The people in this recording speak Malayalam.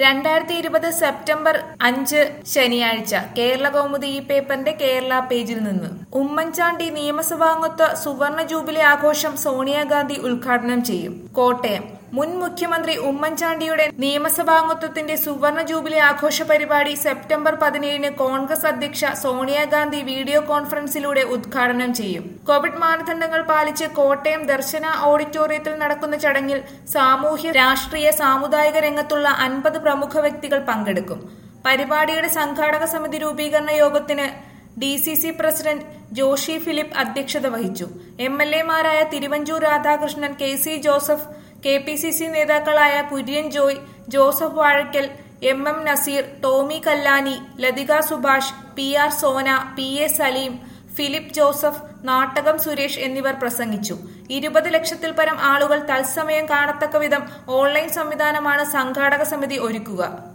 രണ്ടായിരത്തി ഇരുപത് സെപ്റ്റംബർ അഞ്ച് ശനിയാഴ്ച കേരള കൗമുദി ഈ പേപ്പറിന്റെ കേരള പേജിൽ നിന്ന് ഉമ്മൻചാണ്ടി നിയമസഭാംഗത്വ സുവർണ ജൂബിലി ആഘോഷം സോണിയാഗാന്ധി ഉദ്ഘാടനം ചെയ്യും കോട്ടയം മുൻ മുഖ്യമന്ത്രി ഉമ്മൻചാണ്ടിയുടെ നിയമസഭാംഗത്വത്തിന്റെ സുവർണ ജൂബിലി ആഘോഷ പരിപാടി സെപ്റ്റംബർ പതിനേഴിന് കോൺഗ്രസ് അധ്യക്ഷ സോണിയാഗാന്ധി വീഡിയോ കോൺഫറൻസിലൂടെ ഉദ്ഘാടനം ചെയ്യും കോവിഡ് മാനദണ്ഡങ്ങൾ പാലിച്ച് കോട്ടയം ദർശന ഓഡിറ്റോറിയത്തിൽ നടക്കുന്ന ചടങ്ങിൽ സാമൂഹ്യ രാഷ്ട്രീയ സാമുദായിക രംഗത്തുള്ള അൻപത് പ്രമുഖ വ്യക്തികൾ പങ്കെടുക്കും പരിപാടിയുടെ സംഘാടക സമിതി രൂപീകരണ യോഗത്തിന് D C C president Joshi Philip അധ്യക്ഷത വഹിച്ചു എം എൽ എമാരായ Thiruvanchoor Radhakrishnan K C Joseph K P C C നേതാക്കളായ Kurian Joy Joseph Vazhakkal M M Naseer Tomy Kallani Lathika Subhash P R Sona P A Saleem Philip Joseph Nattakam Suresh എന്നിവർ പ്രസംഗിച്ചു ഇരുപത് ലക്ഷത്തിൽ പരം ആളുകൾ തത്സമയം കാണത്തക്ക വിധം ഓൺലൈൻ സംവിധാനമാണ് സംഘാടക സമിതി ഒരുക്കുക